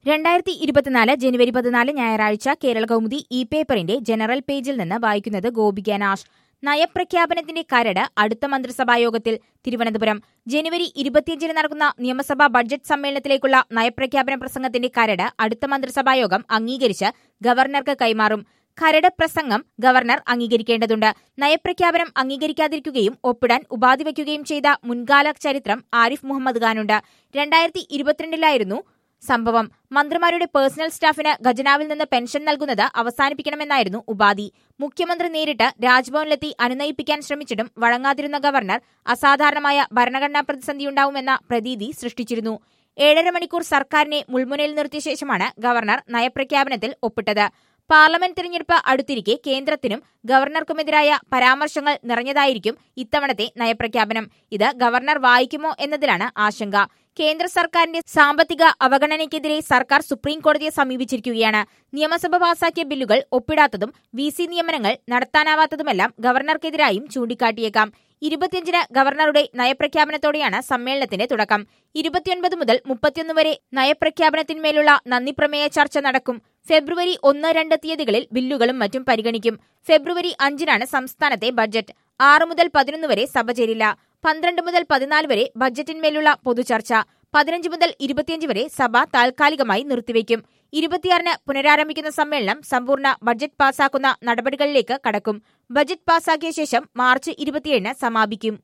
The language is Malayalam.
രണ്ടായിരത്തി ഇരുപത്തിനാല് ജനുവരി പതിനാല് ഞായറാഴ്ച കേരള കൗമുദി ഇ പേപ്പറിന്റെ ജനറൽ പേജിൽ നിന്ന് വായിക്കുന്നത് ഗോപിക നാഷ് നയപ്രഖ്യാപനത്തിന്റെ കരട് അടുത്ത മന്ത്രിസഭായോഗത്തിൽ തിരുവനന്തപുരം ജനുവരി ഇരുപത്തിയഞ്ചിന് നടക്കുന്ന നിയമസഭാ ബഡ്ജറ്റ് സമ്മേളനത്തിലേക്കുള്ള നയപ്രഖ്യാപന പ്രസംഗത്തിന്റെ കരട് അടുത്ത മന്ത്രിസഭായോഗം അംഗീകരിച്ച് ഗവർണർക്ക് കൈമാറും കരട് പ്രസംഗം ഗവർണർ അംഗീകരിക്കേണ്ടതുണ്ട് നയപ്രഖ്യാപനം അംഗീകരിക്കാതിരിക്കുകയും ഒപ്പിടാൻ ഉപാധി വയ്ക്കുകയും ചെയ്ത മുൻകാല ചരിത്രം ആരിഫ് മുഹമ്മദ് ഖാനുണ്ട് രണ്ടായിരത്തി ഇരുപത്തിരണ്ടിലായിരുന്നു സംഭവം മന്ത്രിമാരുടെ പേഴ്സണൽ സ്റ്റാഫിന് ഖജനാവിൽ നിന്ന് പെൻഷൻ നൽകുന്നത് അവസാനിപ്പിക്കണമെന്നായിരുന്നു ഉപാധി മുഖ്യമന്ത്രി നേരിട്ട് രാജ്ഭവനിലെത്തി അനുനയിപ്പിക്കാൻ ശ്രമിച്ചിട്ടും വഴങ്ങാതിരുന്ന ഗവർണർ അസാധാരണമായ ഭരണഘടനാ പ്രതിസന്ധിയുണ്ടാവുമെന്ന പ്രതീതി സൃഷ്ടിച്ചിരുന്നു ഏഴര മണിക്കൂർ സർക്കാരിനെ മുൾമുനയിൽ നിർത്തിയ ശേഷമാണ് ഗവർണർ നയപ്രഖ്യാപനത്തിൽ ഒപ്പിട്ടത് പാർലമെന്റ് തിരഞ്ഞെടുപ്പ് അടുത്തിരിക്കെ കേന്ദ്രത്തിനും ഗവർണർക്കുമെതിരായ പരാമർശങ്ങൾ നിറഞ്ഞതായിരിക്കും ഇത്തവണത്തെ നയപ്രഖ്യാപനം ഇത് ഗവർണർ വായിക്കുമോ എന്നതിലാണ് ആശങ്ക കേന്ദ്ര സർക്കാരിന്റെ സാമ്പത്തിക അവഗണനയ്ക്കെതിരെ സർക്കാർ സുപ്രീം കോടതിയെ സമീപിച്ചിരിക്കുകയാണ് നിയമസഭ പാസാക്കിയ ബില്ലുകൾ ഒപ്പിടാത്തതും വി സി നിയമനങ്ങൾ നടത്താനാവാത്തതുമെല്ലാം ഗവർണർക്കെതിരായും ചൂണ്ടിക്കാട്ടിയേക്കാം ഇരുപത്തിയഞ്ചിന് ഗവർണറുടെ നയപ്രഖ്യാപനത്തോടെയാണ് സമ്മേളനത്തിന്റെ തുടക്കം ഇരുപത്തിയൊൻപത് മുതൽ മുപ്പത്തിയൊന്ന് വരെ നയപ്രഖ്യാപനത്തിന്മേലുള്ള നന്ദിപ്രമേയ ചർച്ച നടക്കും ഫെബ്രുവരി ഒന്ന് രണ്ട് തീയതികളിൽ ബില്ലുകളും മറ്റും പരിഗണിക്കും ഫെബ്രുവരി അഞ്ചിനാണ് സംസ്ഥാനത്തെ ബഡ്ജറ്റ് ആറ് മുതൽ പതിനൊന്ന് വരെ സഭ ചേരില്ല പന്ത്രണ്ട് മുതൽ പതിനാല് വരെ ബഡ്ജറ്റിന്മേലുള്ള പൊതുചർച്ച പതിനഞ്ച് മുതൽ ഇരുപത്തിയഞ്ച് വരെ സഭ താൽക്കാലികമായി നിർത്തിവെക്കും ഇരുപത്തിയാറിന് പുനരാരംഭിക്കുന്ന സമ്മേളനം സമ്പൂർണ്ണ ബഡ്ജറ്റ് പാസാക്കുന്ന നടപടികളിലേക്ക് കടക്കും ബജറ്റ് പാസാക്കിയ ശേഷം മാർച്ച് ഇരുപത്തിയേഴിന് സമാപിക്കും